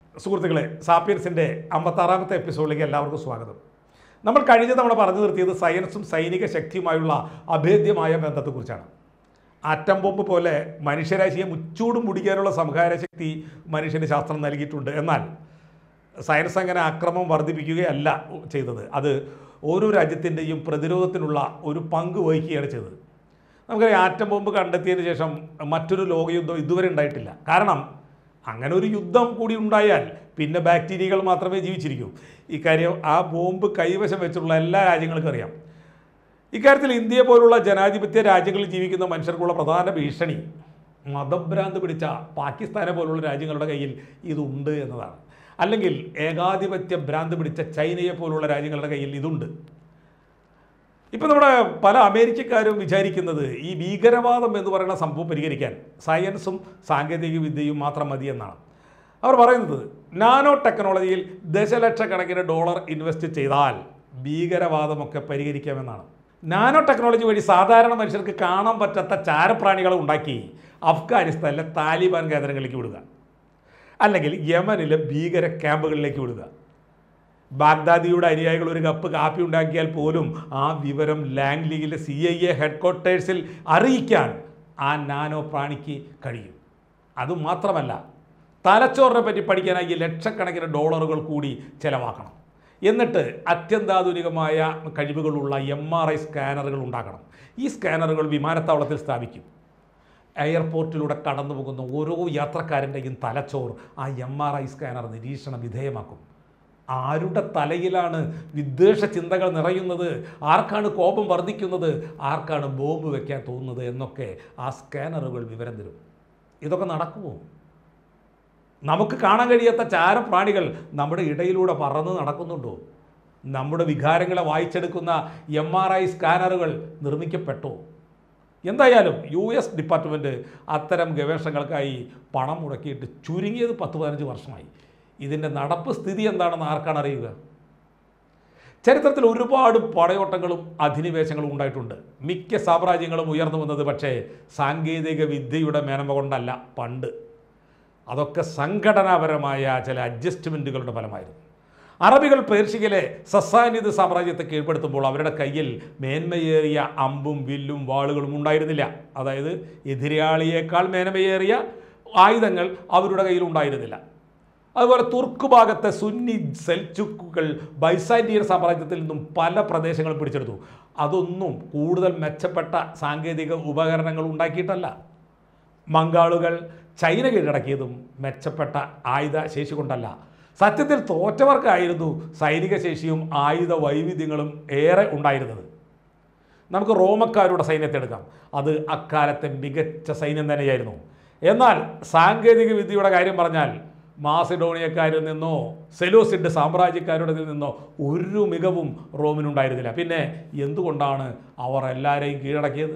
സുഹൃത്തുക്കളെ സാപ്പിയൻസിൻ്റെ അമ്പത്താറാമത്തെ എപ്പിസോഡിലേക്ക് എല്ലാവർക്കും സ്വാഗതം നമ്മൾ കഴിഞ്ഞ തവണ പറഞ്ഞു നിർത്തിയത് സയൻസും സൈനിക ശക്തിയുമായുള്ള അഭേദ്യമായ ബന്ധത്തെക്കുറിച്ചാണ് ആറ്റം ബോംബ് പോലെ മനുഷ്യരാശിയെ മുച്ചൂടും മുടിക്കാനുള്ള സംഹാര ശക്തി മനുഷ്യന് ശാസ്ത്രം നൽകിയിട്ടുണ്ട് എന്നാൽ സയൻസ് അങ്ങനെ ആക്രമം വർദ്ധിപ്പിക്കുകയല്ല ചെയ്തത് അത് ഓരോ രാജ്യത്തിൻ്റെയും പ്രതിരോധത്തിനുള്ള ഒരു പങ്ക് വഹിക്കുകയാണ് ചെയ്തത് നമുക്കറിയാം ആറ്റം ബോംബ് കണ്ടെത്തിയതിന് ശേഷം മറ്റൊരു ലോകയുദ്ധം ഇതുവരെ ഉണ്ടായിട്ടില്ല കാരണം അങ്ങനെ ഒരു യുദ്ധം കൂടി ഉണ്ടായാൽ പിന്നെ ബാക്ടീരിയകൾ മാത്രമേ ജീവിച്ചിരിക്കൂ ഇക്കാര്യം ആ ബോംബ് കൈവശം വെച്ചിട്ടുള്ള എല്ലാ രാജ്യങ്ങൾക്കും അറിയാം ഇക്കാര്യത്തിൽ ഇന്ത്യയെ പോലുള്ള ജനാധിപത്യ രാജ്യങ്ങളിൽ ജീവിക്കുന്ന മനുഷ്യർക്കുള്ള പ്രധാന ഭീഷണി മതഭ്രാന്ത് പിടിച്ച പാകിസ്ഥാനെ പോലുള്ള രാജ്യങ്ങളുടെ കയ്യിൽ ഇതുണ്ട് എന്നതാണ് അല്ലെങ്കിൽ ഏകാധിപത്യ ഭ്രാന്ത് പിടിച്ച ചൈനയെ പോലുള്ള രാജ്യങ്ങളുടെ കയ്യിൽ ഇതുണ്ട് ഇപ്പം നമ്മുടെ പല അമേരിക്കക്കാരും വിചാരിക്കുന്നത് ഈ ഭീകരവാദം എന്ന് പറയുന്ന സംഭവം പരിഹരിക്കാൻ സയൻസും സാങ്കേതിക വിദ്യയും മാത്രം മതി എന്നാണ് അവർ പറയുന്നത് നാനോ ടെക്നോളജിയിൽ ദശലക്ഷക്കണക്കിന് ഡോളർ ഇൻവെസ്റ്റ് ചെയ്താൽ ഭീകരവാദമൊക്കെ പരിഹരിക്കാമെന്നാണ് നാനോ ടെക്നോളജി വഴി സാധാരണ മനുഷ്യർക്ക് കാണാൻ പറ്റാത്ത ചാരപ്രാണികളെ ഉണ്ടാക്കി അഫ്ഗാനിസ്ഥാനിലെ താലിബാൻ കേന്ദ്രങ്ങളിലേക്ക് വിടുക അല്ലെങ്കിൽ യമനിലെ ഭീകര ക്യാമ്പുകളിലേക്ക് വിടുക ബാഗ്ദാദിയുടെ അനുയായികൾ ഒരു കപ്പ് കാപ്പി ഉണ്ടാക്കിയാൽ പോലും ആ വിവരം ലാംഗ്ലിയിലെ സി ഐ എ ഹെഡ്ക്വാർട്ടേഴ്സിൽ അറിയിക്കാൻ ആ നാനോ പ്രാണിക്ക് കഴിയും അതുമാത്രമല്ല തലച്ചോറിനെ പറ്റി പഠിക്കാനായി ലക്ഷക്കണക്കിന് ഡോളറുകൾ കൂടി ചെലവാക്കണം എന്നിട്ട് അത്യന്താധുനികമായ കഴിവുകളുള്ള എം ആർ ഐ സ്കാനറുകൾ ഉണ്ടാക്കണം ഈ സ്കാനറുകൾ വിമാനത്താവളത്തിൽ സ്ഥാപിക്കും എയർപോർട്ടിലൂടെ കടന്നു പോകുന്ന ഓരോ യാത്രക്കാരൻ്റെയും തലച്ചോർ ആ എം ആർ ഐ സ്കാനർ നിരീക്ഷണ വിധേയമാക്കും ആരുടെ തലയിലാണ് വിദ്വേഷ ചിന്തകൾ നിറയുന്നത് ആർക്കാണ് കോപം വർദ്ധിക്കുന്നത് ആർക്കാണ് ബോംബ് വെക്കാൻ തോന്നുന്നത് എന്നൊക്കെ ആ സ്കാനറുകൾ വിവരം തരും ഇതൊക്കെ നടക്കുമോ നമുക്ക് കാണാൻ കഴിയാത്ത ചാരപ്രാണികൾ നമ്മുടെ ഇടയിലൂടെ പറന്ന് നടക്കുന്നുണ്ടോ നമ്മുടെ വികാരങ്ങളെ വായിച്ചെടുക്കുന്ന എം ആർ ഐ സ്കാനറുകൾ നിർമ്മിക്കപ്പെട്ടോ എന്തായാലും യു എസ് ഡിപ്പാർട്ട്മെൻറ്റ് അത്തരം ഗവേഷണങ്ങൾക്കായി പണം മുടക്കിയിട്ട് ചുരുങ്ങിയത് പത്ത് പതിനഞ്ച് വർഷമായി ഇതിൻ്റെ നടപ്പ് സ്ഥിതി എന്താണെന്ന് ആർക്കാണ് അറിയുക ചരിത്രത്തിൽ ഒരുപാട് പടയോട്ടങ്ങളും അധിനിവേശങ്ങളും ഉണ്ടായിട്ടുണ്ട് മിക്ക സാമ്രാജ്യങ്ങളും ഉയർന്നു വന്നത് പക്ഷേ സാങ്കേതിക വിദ്യയുടെ മേന്മ കൊണ്ടല്ല പണ്ട് അതൊക്കെ സംഘടനാപരമായ ചില അഡ്ജസ്റ്റ്മെൻറ്റുകളുടെ ഫലമായിരുന്നു അറബികൾ പേർഷ്യയിലെ സസാനിത് സാമ്രാജ്യത്തെ കീഴ്പ്പെടുത്തുമ്പോൾ അവരുടെ കയ്യിൽ മേന്മയേറിയ അമ്പും വില്ലും വാളുകളും ഉണ്ടായിരുന്നില്ല അതായത് എതിരാളിയേക്കാൾ മേന്മയേറിയ ആയുധങ്ങൾ അവരുടെ കയ്യിൽ ഉണ്ടായിരുന്നില്ല അതുപോലെ തുർക്ക് ഭാഗത്തെ സുന്നി സെൽച്ചുക്കുകൾ ബൈസാൻഡിയൻ സാമ്രാജ്യത്തിൽ നിന്നും പല പ്രദേശങ്ങളും പിടിച്ചെടുത്തു അതൊന്നും കൂടുതൽ മെച്ചപ്പെട്ട സാങ്കേതിക ഉപകരണങ്ങൾ ഉണ്ടാക്കിയിട്ടല്ല മംഗാളുകൾ ചൈന കീഴടക്കിയതും മെച്ചപ്പെട്ട ആയുധ ശേഷി കൊണ്ടല്ല സത്യത്തിൽ തോറ്റവർക്കായിരുന്നു സൈനിക ശേഷിയും ആയുധ വൈവിധ്യങ്ങളും ഏറെ ഉണ്ടായിരുന്നത് നമുക്ക് റോമക്കാരുടെ സൈന്യത്തെ എടുക്കാം അത് അക്കാലത്തെ മികച്ച സൈന്യം തന്നെയായിരുന്നു എന്നാൽ സാങ്കേതിക വിദ്യയുടെ കാര്യം പറഞ്ഞാൽ മാസിഡോണിയക്കാരിൽ നിന്നോ സെലൂസിഡ് സാമ്രാജ്യക്കാരുടെ നിന്നോ ഒരു മികവും റോമിനുണ്ടായിരുന്നില്ല പിന്നെ എന്തുകൊണ്ടാണ് അവർ എല്ലാവരെയും കീഴടക്കിയത്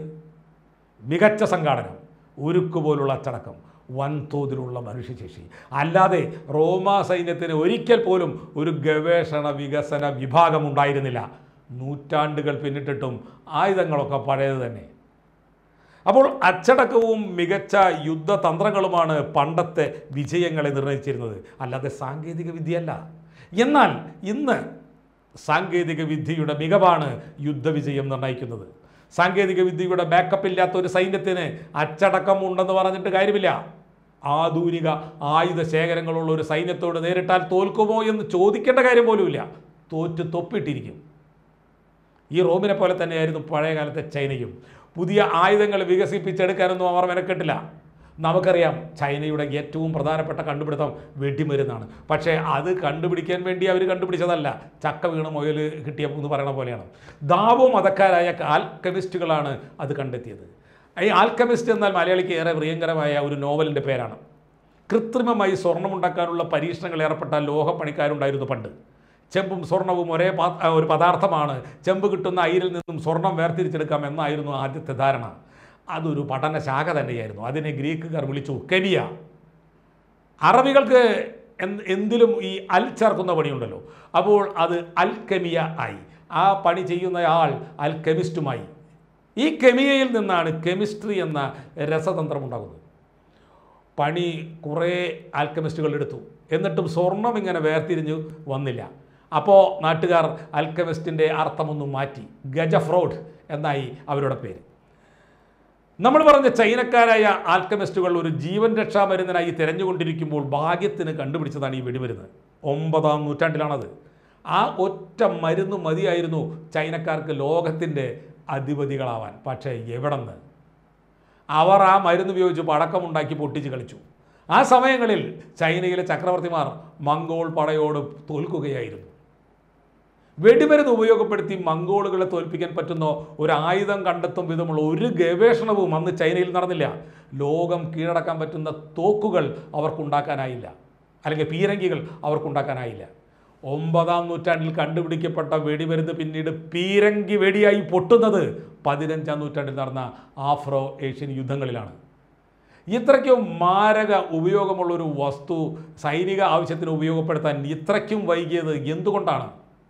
മികച്ച സംഘാടനം ഉരുക്ക് പോലുള്ള അച്ചടക്കം വൻതോതിലുള്ള മനുഷ്യശേഷി അല്ലാതെ റോമാ സൈന്യത്തിന് ഒരിക്കൽ പോലും ഒരു ഗവേഷണ വികസന വിഭാഗം ഉണ്ടായിരുന്നില്ല നൂറ്റാണ്ടുകൾ പിന്നിട്ടിട്ടും ആയുധങ്ങളൊക്കെ പഴയത് തന്നെ അപ്പോൾ അച്ചടക്കവും മികച്ച യുദ്ധതന്ത്രങ്ങളുമാണ് പണ്ടത്തെ വിജയങ്ങളെ നിർണ്ണയിച്ചിരുന്നത് അല്ലാതെ സാങ്കേതിക വിദ്യയല്ല എന്നാൽ ഇന്ന് സാങ്കേതിക വിദ്യയുടെ മികവാണ് യുദ്ധവിജയം നിർണ്ണയിക്കുന്നത് സാങ്കേതിക വിദ്യയുടെ ബാക്കപ്പ് ഇല്ലാത്ത ഒരു സൈന്യത്തിന് അച്ചടക്കം ഉണ്ടെന്ന് പറഞ്ഞിട്ട് കാര്യമില്ല ആധുനിക ആയുധ ശേഖരങ്ങളുള്ള ഒരു സൈന്യത്തോട് നേരിട്ടാൽ തോൽക്കുമോ എന്ന് ചോദിക്കേണ്ട കാര്യം പോലുമില്ല തോറ്റ് തൊപ്പിട്ടിരിക്കും ഈ റോമിനെ പോലെ തന്നെയായിരുന്നു പഴയ കാലത്തെ ചൈനയും പുതിയ ആയുധങ്ങൾ വികസിപ്പിച്ചെടുക്കാനൊന്നും അവർ മെനക്കെട്ടില്ല നമുക്കറിയാം ചൈനയുടെ ഏറ്റവും പ്രധാനപ്പെട്ട കണ്ടുപിടുത്തം വെടിമരുന്നാണ് പക്ഷേ അത് കണ്ടുപിടിക്കാൻ വേണ്ടി അവർ കണ്ടുപിടിച്ചതല്ല ചക്ക വീണ് മുയൽ കിട്ടിയ എന്ന് പറയണ പോലെയാണ് ദാവോ മതക്കാരായ ആൽക്കമിസ്റ്റുകളാണ് അത് കണ്ടെത്തിയത് ഈ ആൽക്കമിസ്റ്റ് എന്നാൽ മലയാളിക്ക് ഏറെ പ്രിയങ്കരമായ ഒരു നോവലിൻ്റെ പേരാണ് കൃത്രിമമായി സ്വർണ്ണമുണ്ടാക്കാനുള്ള പരീക്ഷണങ്ങൾ ഏർപ്പെട്ട ലോഹപ്പണിക്കാരുണ്ടായിരുന്നു പണ്ട് ചെമ്പും സ്വർണവും ഒരേ പാ- ആ, ഒരു പദാർത്ഥമാണ് ചെമ്പ് കിട്ടുന്ന അയിരിൽ നിന്നും സ്വർണം വേർതിരിച്ചെടുക്കാം എന്നായിരുന്നു ആദ്യത്തെ ധാരണ അതൊരു പഠനശാഖ തന്നെയായിരുന്നു അതിനെ ഗ്രീക്കുകാർ വിളിച്ചു കെമിയ അറബികൾക്ക് എന്ത് എന്തിലും ഈ അൽ ചേർക്കുന്ന പണിയുണ്ടല്ലോ അപ്പോൾ അത് അൽ കെമിയ ആയി ആ പണി ചെയ്യുന്ന ആൾ അൽ കെമിസ്റ്റുമായി ഈ കെമിയയിൽ നിന്നാണ് കെമിസ്ട്രി എന്ന രസതന്ത്രം ഉണ്ടാകുന്നത് പണി കുറേ ആൽക്കമിസ്റ്റുകൾ എടുത്തു എന്നിട്ടും സ്വർണം ഇങ്ങനെ വേർതിരിഞ്ഞു വന്നില്ല അപ്പോൾ നാട്ടുകാർ അൽക്കമിസ്റ്റിൻ്റെ അർത്ഥമൊന്നും മാറ്റി ഗജ ഫ്രോഡ് എന്നായി അവരുടെ പേര് നമ്മൾ പറഞ്ഞ ചൈനക്കാരായ ആൽക്കമിസ്റ്റുകൾ ഒരു ജീവൻ രക്ഷാ മരുന്നിനായി തിരഞ്ഞുകൊണ്ടിരിക്കുമ്പോൾ ഭാഗ്യത്തിന് കണ്ടുപിടിച്ചതാണ് ഈ വെടിമരുന്ന് ഒമ്പതാം നൂറ്റാണ്ടിലാണത് ആ ഒറ്റ മരുന്ന് മതിയായിരുന്നു ചൈനക്കാർക്ക് ലോകത്തിൻ്റെ അധിപതികളാവാൻ പക്ഷേ എവിടെന്ന് അവർ ആ മരുന്ന് ഉപയോഗിച്ച് പടക്കമുണ്ടാക്കി പൊട്ടിച്ച് കളിച്ചു ആ സമയങ്ങളിൽ ചൈനയിലെ ചക്രവർത്തിമാർ മംഗോൾ പടയോട് തോൽക്കുകയായിരുന്നു വെടിമരുന്ന് ഉപയോഗപ്പെടുത്തി മംഗോളുകളെ തോൽപ്പിക്കാൻ പറ്റുന്ന ഒരു ആയുധം കണ്ടെത്തും വിധമുള്ള ഒരു ഗവേഷണവും അന്ന് ചൈനയിൽ നടന്നില്ല ലോകം കീഴടക്കാൻ പറ്റുന്ന തോക്കുകൾ അവർക്കുണ്ടാക്കാനായില്ല അല്ലെങ്കിൽ പീരങ്കികൾ അവർക്കുണ്ടാക്കാനായില്ല ഒമ്പതാം നൂറ്റാണ്ടിൽ കണ്ടുപിടിക്കപ്പെട്ട വെടിമരുന്ന് പിന്നീട് പീരങ്കി വെടിയായി പൊട്ടുന്നത് പതിനഞ്ചാം നൂറ്റാണ്ടിൽ നടന്ന ആഫ്രോ ഏഷ്യൻ യുദ്ധങ്ങളിലാണ് ഇത്രയ്ക്കും മാരക ഉപയോഗമുള്ള ഒരു വസ്തു സൈനിക ആവശ്യത്തിന് ഉപയോഗപ്പെടുത്താൻ ഇത്രയ്ക്കും വൈകിയത് എന്തുകൊണ്ടാണ്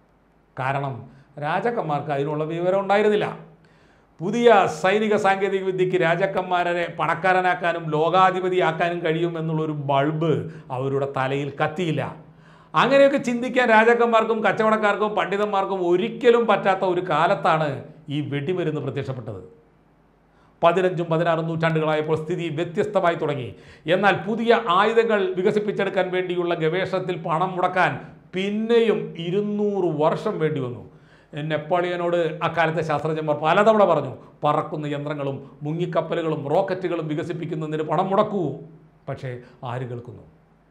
കാരണം രാജാക്കന്മാർക്ക് അതിനുള്ള വിവരം ഉണ്ടായിരുന്നില്ല പുതിയ സൈനിക സാങ്കേതിക വിദ്യയ്ക്ക് രാജാക്കന്മാരെ പണക്കാരനാക്കാനും ലോകാധിപതിയാക്കാനും കഴിയും എന്നുള്ളൊരു ബൾബ് അവരുടെ തലയിൽ കത്തിയില്ല അങ്ങനെയൊക്കെ ചിന്തിക്കാൻ രാജാക്കന്മാർക്കും കച്ചവടക്കാർക്കും പണ്ഡിതന്മാർക്കും ഒരിക്കലും പറ്റാത്ത ഒരു കാലത്താണ് ഈ വെടിമരുന്ന് പ്രത്യക്ഷപ്പെട്ടത് പതിനഞ്ചും പതിനാറും നൂറ്റാണ്ടുകളായപ്പോൾ സ്ഥിതി വ്യത്യസ്തമായി തുടങ്ങി എന്നാൽ പുതിയ ആയുധങ്ങൾ വികസിപ്പിച്ചെടുക്കാൻ വേണ്ടിയുള്ള ഗവേഷണത്തിൽ പണം മുടക്കാൻ പിന്നെയും ഇരുന്നൂറ് വർഷം വേണ്ടി വന്നു നെപ്പോളിയനോട് അക്കാലത്തെ ശാസ്ത്രജ്ഞന്മാർ പലതവണ പറഞ്ഞു പറക്കുന്ന യന്ത്രങ്ങളും മുങ്ങിക്കപ്പലുകളും റോക്കറ്റുകളും വികസിപ്പിക്കുന്നതിന് പണം മുടക്കൂ പക്ഷേ ആര് കേൾക്കുന്നു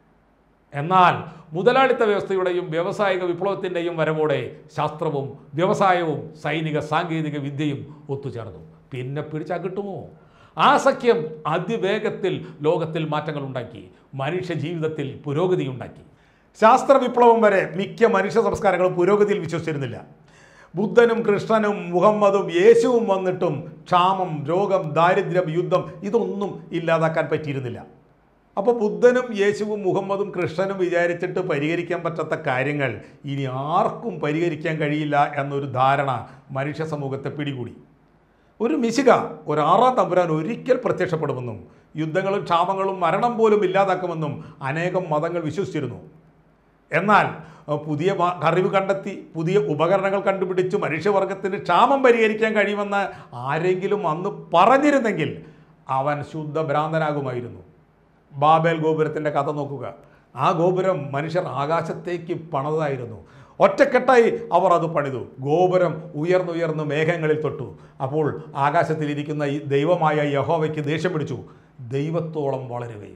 എന്നാൽ മുതലാളിത്ത വ്യവസ്ഥയുടെയും വ്യാവസായിക വിപ്ലവത്തിൻ്റെയും വരവോടെ ശാസ്ത്രവും വ്യവസായവും സൈനിക സാങ്കേതിക വിദ്യയും ഒത്തുചേർന്നു പിന്നെ പിടിച്ചാൽ കിട്ടുമോ ആ സഖ്യം അതിവേഗത്തിൽ ലോകത്തിൽ മാറ്റങ്ങൾ ഉണ്ടാക്കി മനുഷ്യ ജീവിതത്തിൽ പുരോഗതി ഉണ്ടാക്കി ശാസ്ത്ര വിപ്ലവം വരെ മിക്ക മനുഷ്യ സംസ്കാരങ്ങളും പുരോഗതിയിൽ വിശ്വസിച്ചിരുന്നില്ല ബുദ്ധനും കൃഷ്ണനും മുഹമ്മദും യേശുവും വന്നിട്ടും ക്ഷാമം രോഗം ദാരിദ്ര്യം യുദ്ധം ഇതൊന്നും ഇല്ലാതാക്കാൻ പറ്റിയിരുന്നില്ല അപ്പോൾ ബുദ്ധനും യേശുവും മുഹമ്മദും കൃഷ്ണനും വിചാരിച്ചിട്ട് പരിഹരിക്കാൻ പറ്റാത്ത കാര്യങ്ങൾ ഇനി ആർക്കും പരിഹരിക്കാൻ കഴിയില്ല എന്നൊരു ധാരണ മനുഷ്യ സമൂഹത്തെ പിടികൂടി ഒരു മിശിക ഒരു ആറാം തമ്പുരാൻ ഒരിക്കൽ പ്രത്യക്ഷപ്പെടുമെന്നും യുദ്ധങ്ങളും ക്ഷാമങ്ങളും മരണം പോലും ഇല്ലാതാക്കുമെന്നും അനേകം മതങ്ങൾ വിശ്വസിച്ചിരുന്നു എന്നാൽ അഹ് പുതിയ മ- അറിവ് കണ്ടെത്തി പുതിയ ഉപകരണങ്ങൾ കണ്ടുപിടിച്ച് മനുഷ്യവർഗത്തിന് ക്ഷാമം പരിഹരിക്കാൻ കഴിയുമെന്ന് ആരെങ്കിലും അന്ന് പറഞ്ഞിരുന്നെങ്കിൽ അവൻ ശുദ്ധ ഭ്രാന്തനാകുമായിരുന്നു ബാബേൽ ഗോപുരത്തിൻ്റെ കഥ നോക്കുക ആ ഗോപുരം മനുഷ്യർ ആകാശത്തേക്ക് പണിതായിരുന്നു ഒറ്റക്കെട്ടായി അവർ അത് പണിതു ഗോപുരം ഉയർന്നുയർന്ന് മേഘങ്ങളിൽ തൊട്ടു അപ്പോൾ ആകാശത്തിലിരിക്കുന്ന ഈ ദൈവമായ യഹോവയ്ക്ക് ദേഷ്യം പിടിച്ചു ദൈവത്തോളം വളരുകയും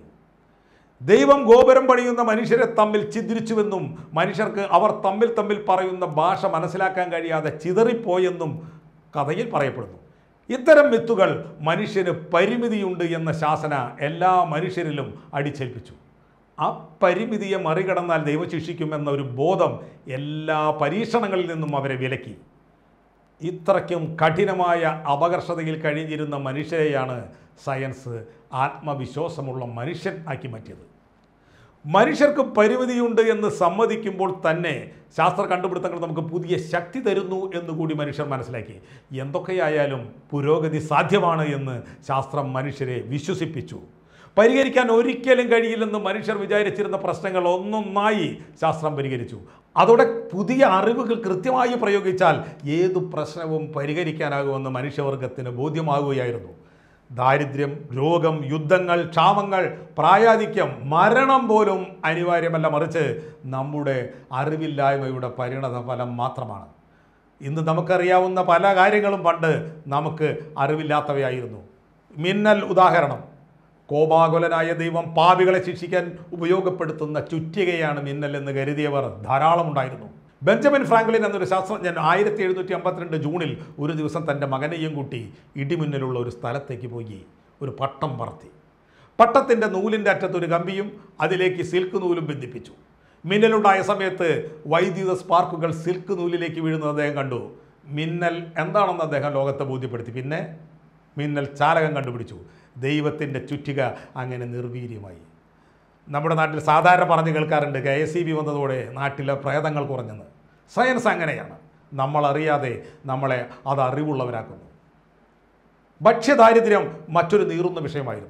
ദൈവം ഗോപുരം പണിയുന്ന മനുഷ്യരെ തമ്മിൽ ഛിദ്രിച്ചുവെന്നും മനുഷ്യർക്ക് അവർ തമ്മിൽ തമ്മിൽ പറയുന്ന ഭാഷ മനസ്സിലാക്കാൻ കഴിയാതെ ചിതറിപ്പോയെന്നും കഥയിൽ പറയപ്പെടുന്നു ഇത്തരം മിത്തുകൾ മനുഷ്യന് പരിമിതിയുണ്ട് എന്ന ശാസന എല്ലാ മനുഷ്യരിലും അടിച്ചേൽപ്പിച്ചു ആ പരിമിതിയെ മറികടന്നാൽ ദൈവം ശിക്ഷിക്കുമെന്ന ഒരു ബോധം എല്ലാ പരീക്ഷണങ്ങളിൽ നിന്നും അവരെ വിലക്കി ഇത്രയ്ക്കും കഠിനമായ അപകർഷതയിൽ കഴിഞ്ഞിരുന്ന മനുഷ്യരെയാണ് സയൻസ് ആത്മവിശ്വാസമുള്ള മനുഷ്യൻ ആക്കി മാറ്റിയത് മനുഷ്യർക്ക് പരിമിതിയുണ്ട് എന്ന് സമ്മതിക്കുമ്പോൾ തന്നെ ശാസ്ത്ര കണ്ടുപിടുത്തങ്ങൾ നമുക്ക് പുതിയ ശക്തി തരുന്നു എന്നുകൂടി മനുഷ്യർ മനസ്സിലാക്കി എന്തൊക്കെയായാലും പുരോഗതി സാധ്യമാണ് എന്ന് ശാസ്ത്രം മനുഷ്യരെ വിശ്വസിപ്പിച്ചു പരിഹരിക്കാൻ ഒരിക്കലും കഴിയില്ലെന്ന് മനുഷ്യർ വിചാരിച്ചിരുന്ന പ്രശ്നങ്ങൾ ഒന്നൊന്നായി ശാസ്ത്രം പരിഹരിച്ചു അതോടെ പുതിയ അറിവുകൾ കൃത്യമായി പ്രയോഗിച്ചാൽ ഏതു പ്രശ്നവും പരിഹരിക്കാനാകുമെന്ന് മനുഷ്യവർഗത്തിന് ബോധ്യമാകുകയായിരുന്നു ദാരിദ്ര്യം രോഗം യുദ്ധങ്ങൾ ക്ഷാമങ്ങൾ പ്രായാധിക്യം മരണം പോലും അനിവാര്യമല്ല മറിച്ച് നമ്മുടെ അറിവില്ലായ്മയുടെ പരിണത ഫലം മാത്രമാണ് ഇന്ന് നമുക്കറിയാവുന്ന പല കാര്യങ്ങളും പണ്ട് നമുക്ക് അറിവില്ലാത്തവയായിരുന്നു മിന്നൽ ഉദാഹരണം കോപാകുലനായ ദൈവം പാപികളെ ശിക്ഷിക്കാൻ ഉപയോഗപ്പെടുത്തുന്ന ചുറ്റികയാണ് മിന്നൽ എന്ന് കരുതിയവർ ധാരാളമുണ്ടായിരുന്നു ബെഞ്ചമിൻ ഫ്രാങ്ക്ലിൻ എന്നൊരു ശാസ്ത്രജ്ഞൻ ആയിരത്തി എഴുന്നൂറ്റി അമ്പത്തിരണ്ട് ജൂണിൽ ഒരു ദിവസം തൻ്റെ മകനെയും കൂട്ടി ഇടിമിന്നലുള്ള ഒരു സ്ഥലത്തേക്ക് പോയി ഒരു പട്ടം പറത്തി പട്ടത്തിൻ്റെ നൂലിൻ്റെ അറ്റത്ത് ഒരു കമ്പിയും അതിലേക്ക് സിൽക്ക് നൂലും ബന്ധിപ്പിച്ചു മിന്നലുണ്ടായ സമയത്ത് വൈദ്യുത സ്പാർക്കുകൾ സിൽക്ക് നൂലിലേക്ക് വീഴുന്നത് അദ്ദേഹം കണ്ടു മിന്നൽ എന്താണെന്ന് അദ്ദേഹം ലോകത്തെ ബോധ്യപ്പെടുത്തി പിന്നെ മിന്നൽ ചാലകം കണ്ടുപിടിച്ചു ദൈവത്തിൻ്റെ ചുറ്റിക അങ്ങനെ നിർവീര്യമായി നമ്മുടെ നാട്ടിൽ സാധാരണ പറഞ്ഞു കേൾക്കാറുണ്ട് കെ എസ് ഇ ബി വന്നതോടെ നാട്ടിലെ പ്രേതങ്ങൾ കുറഞ്ഞെന്ന് സയൻസ് അങ്ങനെയാണ് നമ്മളറിയാതെ നമ്മളെ അത് അറിവുള്ളവരാക്കുന്നു ഭക്ഷ്യദാരിദ്ര്യം മറ്റൊരു നീറുന്ന വിഷയമായിരുന്നു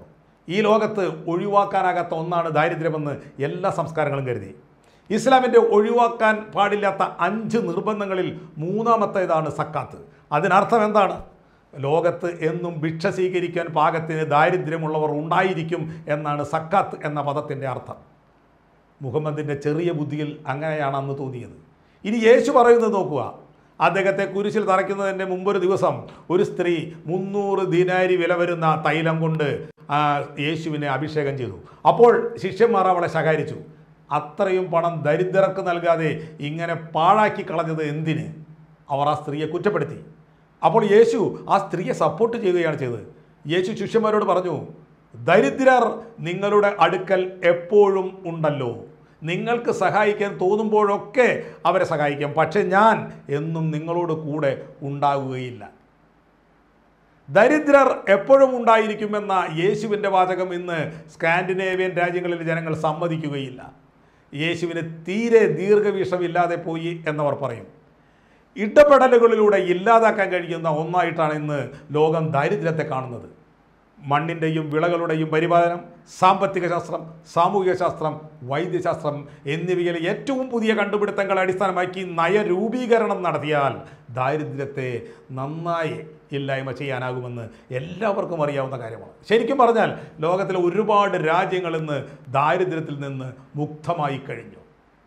ഈ ലോകത്ത് ഒഴിവാക്കാനാകാത്ത ഒന്നാണ് ദാരിദ്ര്യമെന്ന് എല്ലാ സംസ്കാരങ്ങളും കരുതി ഇസ്ലാമിൻ്റെ ഒഴിവാക്കാൻ പാടില്ലാത്ത അഞ്ച് നിർബന്ധങ്ങളിൽ മൂന്നാമത്തേതാണ് സക്കാത്ത് അതിനർത്ഥം എന്താണ് ലോകത്ത് എന്നും ഭിക്ഷ സ്വീകരിക്കാൻ പാകത്തിന് ദാരിദ്ര്യമുള്ളവർ ഉണ്ടായിരിക്കും എന്നാണ് സക്കാത്ത് എന്ന പദത്തിൻ്റെ അർത്ഥം മുഹമ്മദിൻ്റെ ചെറിയ ബുദ്ധിയിൽ അങ്ങനെയാണ് അന്ന് തോന്നിയത് ഇനി യേശു പറയുന്നത് നോക്കുക അദ്ദേഹത്തെ കുരിശിൽ തറയ്ക്കുന്നതിൻ്റെ മുമ്പൊരു ദിവസം ഒരു സ്ത്രീ മുന്നൂറ് ദിനാരി വില വരുന്ന തൈലം കൊണ്ട് ആ, യേശുവിനെ അഭിഷേകം ചെയ്തു അപ്പോൾ ശിഷ്യന്മാർ അവളെ ശകാരിച്ചു അത്രയും പണം ദരിദ്രർക്ക് നൽകാതെ ഇങ്ങനെ പാഴാക്കി കളഞ്ഞത് എന്തിന് അവർ ആ സ്ത്രീയെ കുറ്റപ്പെടുത്തി അപ്പോൾ യേശു ആ സ്ത്രീയെ സപ്പോർട്ട് ചെയ്യുകയാണ് ചെയ്തത് യേശു ശിഷ്യന്മാരോട് പറഞ്ഞു ദരിദ്രർ നിങ്ങളുടെ അടുക്കൽ എപ്പോഴും ഉണ്ടല്ലോ നിങ്ങൾക്ക് സഹായിക്കാൻ തോന്നുമ്പോഴൊക്കെ അവരെ സഹായിക്കാം പക്ഷെ ഞാൻ എന്നും നിങ്ങളോട് കൂടെ ഉണ്ടാവുകയില്ല ദരിദ്രർ എപ്പോഴും ഉണ്ടായിരിക്കുമെന്ന യേശുവിൻ്റെ വാചകം ഇന്ന് സ്കാൻഡിനേവിയൻ രാജ്യങ്ങളിലെ ജനങ്ങൾ സമ്മതിക്കുകയില്ല യേശുവിന് തീരെ ദീർഘവീക്ഷമില്ലാതെ പോയി എന്നവർ പറയും ഇടപെടലുകളിലൂടെ ഇല്ലാതാക്കാൻ കഴിയുന്ന ഒന്നായിട്ടാണ് ഇന്ന് ലോകം ദാരിദ്ര്യത്തെ കാണുന്നത് മണ്ണിൻ്റെയും വിളകളുടെയും പരിപാലനം സാമ്പത്തിക ശാസ്ത്രം സാമൂഹിക ശാസ്ത്രം വൈദ്യശാസ്ത്രം എന്നിവയിലെ ഏറ്റവും പുതിയ കണ്ടുപിടുത്തങ്ങളെ അടിസ്ഥാനമാക്കി നയരൂപീകരണം നടത്തിയാൽ ദാരിദ്ര്യത്തെ നന്നായി ഇല്ലായ്മ ചെയ്യാനാകുമെന്ന് എല്ലാവർക്കും അറിയാവുന്ന കാര്യമാണ് ശരിക്കും പറഞ്ഞാൽ ലോകത്തിലെ ഒരുപാട് രാജ്യങ്ങൾ ഇന്ന് ദാരിദ്ര്യത്തിൽ നിന്ന് മുക്തമായി കഴിഞ്ഞു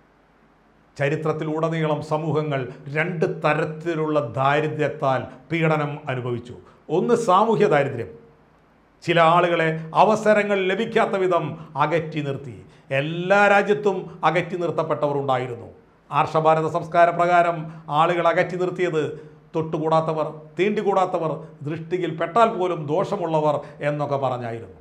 ചരിത്രത്തിലുടനീളം സമൂഹങ്ങൾ രണ്ട് തരത്തിലുള്ള ദാരിദ്ര്യത്താൽ പീഡനം അനുഭവിച്ചു ഒന്ന് സാമൂഹ്യ ദാരിദ്ര്യം ചില ആളുകളെ അവസരങ്ങൾ ലഭിക്കാത്ത വിധം അകറ്റി നിർത്തി എല്ലാ രാജ്യത്തും അകറ്റി നിർത്തപ്പെട്ടവർ ഉണ്ടായിരുന്നു ആർഷഭാരത സംസ്കാര പ്രകാരം ആളുകൾ അകറ്റി നിർത്തിയത് തൊട്ടുകൂടാത്തവർ തീണ്ടിക്കൂടാത്തവർ ദൃഷ്ടിയിൽ പെട്ടാൽ പോലും ദോഷമുള്ളവർ എന്നൊക്കെ പറഞ്ഞായിരുന്നു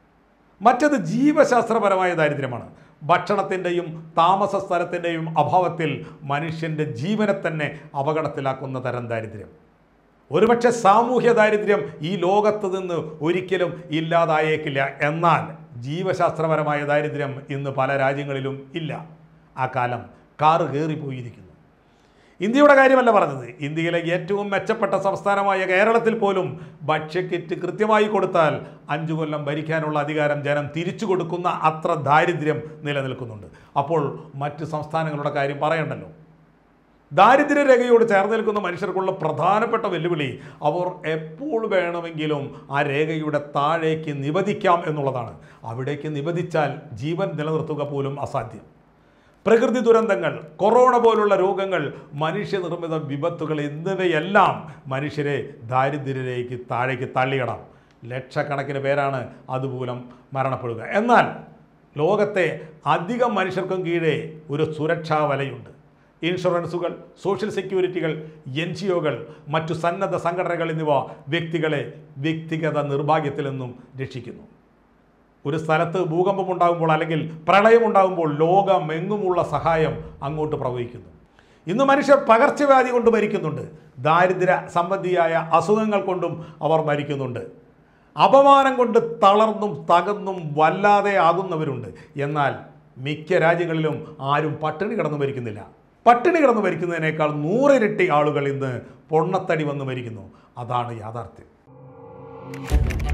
മറ്റത് ജീവശാസ്ത്രപരമായ ദാരിദ്ര്യമാണ് ഭക്ഷണത്തിൻ്റെയും താമസ സ്ഥലത്തിൻ്റെയും അഭാവത്തിൽ മനുഷ്യൻ്റെ ജീവനെ തന്നെ അപകടത്തിലാക്കുന്ന തരം ദാരിദ്ര്യം ഒരുപക്ഷെ സാമൂഹ്യ ദാരിദ്ര്യം ഈ ലോകത്ത് നിന്ന് ഒരിക്കലും ഇല്ലാതായേക്കില്ല എന്നാൽ ജീവശാസ്ത്രപരമായ ദാരിദ്ര്യം ഇന്ന് പല രാജ്യങ്ങളിലും ഇല്ല ആ കാലം കാറ് കയറിപ്പോയിരിക്കുന്നു ഇന്ത്യയുടെ കാര്യമല്ല പറഞ്ഞത് ഇന്ത്യയിലെ ഏറ്റവും മെച്ചപ്പെട്ട സംസ്ഥാനമായ കേരളത്തിൽ പോലും ഭക്ഷ്യക്കിറ്റ് കൃത്യമായി കൊടുത്താൽ അഞ്ചു കൊല്ലം ഭരിക്കാനുള്ള അധികാരം ജനം തിരിച്ചു കൊടുക്കുന്ന അത്ര ദാരിദ്ര്യം നിലനിൽക്കുന്നുണ്ട് അപ്പോൾ മറ്റ് സംസ്ഥാനങ്ങളുടെ കാര്യം പറയണ്ടല്ലോ ദാരിദ്ര്യരേഖയോട് ചേർന്ന് നിൽക്കുന്ന മനുഷ്യർക്കുള്ള പ്രധാനപ്പെട്ട വെല്ലുവിളി അവർ എപ്പോൾ വേണമെങ്കിലും ആ രേഖയുടെ താഴേക്ക് നിവദിക്കാം എന്നുള്ളതാണ് അവിടേക്ക് നിവദിച്ചാൽ ജീവൻ നിലനിർത്തുക പോലും അസാധ്യം പ്രകൃതി ദുരന്തങ്ങൾ കൊറോണ പോലുള്ള രോഗങ്ങൾ മനുഷ്യനിർമ്മിത വിപത്തുകൾ എന്നിവയെല്ലാം മനുഷ്യരെ ദാരിദ്ര്യരേഖയ്ക്ക് താഴേക്ക് തള്ളിയിടാം ലക്ഷക്കണക്കിന് പേരാണ് അതുമൂലം മരണപ്പെടുക എന്നാൽ ലോകത്തെ അധികം മനുഷ്യർക്കും കീഴേ ഒരു സുരക്ഷാ വലയുണ്ട് ഇൻഷുറൻസുകൾ സോഷ്യൽ സെക്യൂരിറ്റികൾ എൻ ജി ഒകൾ മറ്റു സന്നദ്ധ സംഘടനകൾ എന്നിവ വ്യക്തികളെ വ്യക്തിഗത നിർഭാഗ്യത്തിൽ നിന്നും രക്ഷിക്കുന്നു ഒരു സ്ഥലത്ത് ഭൂകമ്പം ഉണ്ടാകുമ്പോൾ അല്ലെങ്കിൽ പ്രളയം ഉണ്ടാകുമ്പോൾ ലോകമെങ്ങുമുള്ള സഹായം അങ്ങോട്ട് പ്രവഹിക്കുന്നു ഇന്ന് മനുഷ്യർ പകർച്ചവ്യാധി കൊണ്ട് മരിക്കുന്നുണ്ട് ദാരിദ്ര്യ സംബന്ധിയായ അസുഖങ്ങൾ കൊണ്ടും അവർ മരിക്കുന്നുണ്ട് അപമാനം കൊണ്ട് തളർന്നും തകർന്നും വല്ലാതെ ആകുന്നവരുണ്ട് എന്നാൽ മിക്ക രാജ്യങ്ങളിലും ആരും പട്ടിണി കിടന്നു മരിക്കുന്നില്ല പട്ടിണി കിടന്നു മരിക്കുന്നതിനേക്കാൾ നൂറിരട്ടി ആളുകൾ ഇന്ന് പൊണ്ണത്തടി വന്ന് മരിക്കുന്നു അതാണ് യാഥാർത്ഥ്യം